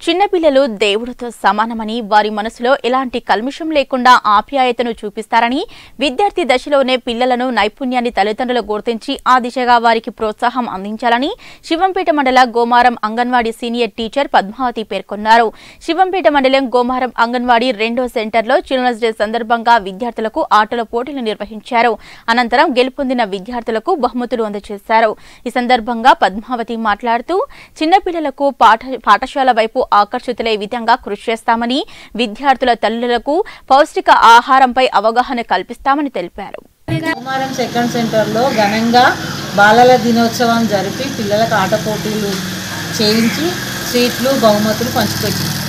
చిన్నపిల్లలు దేవుడితో సమానమని వారి మనసులో ఎలాంటి కల్మిషం లేకుండా ఆప్యాయతను చూపిస్తారని విద్యార్థి దశలోనే పిల్లలను నైపుణ్యాన్ని తల్లిదండ్రులు గుర్తించి ఆ దిశగా వారికి ప్రోత్సాహం అందించాలని శివంపేట మండల గోమారం అంగన్వాడీ సీనియర్ టీచర్ పద్మావతి పేర్కొన్నారు శివంపేట మండలం గోమారం అంగన్వాడీ రెండో సెంటర్లో చిల్డ్రన్స్ డే సందర్భంగా విద్యార్థులకు ఆటల పోటీలు నిర్వహించారు అనంతరం గెలుపొందిన విద్యార్థులకు బహుమతులు అందజేశారు ఈ సందర్భంగా పద్మావతి మాట్లాడుతూ చిన్నపిల్లలకు పాఠ పాఠశాల వైపు ఆకర్షితులే విధంగా కృషి చేస్తామని విద్యార్థుల తల్లులకు పౌష్టిక ఆహారంపై అవగాహన కల్పిస్తామని తెలిపారు కుమారం సెకండ్ సెంటర్లో ఘనంగా బాలల దినోత్సవం జరిపి పిల్లలకు ఆట పోటీలు చేయించి స్వీట్లు బహుమతులు పంచిపెట్టింది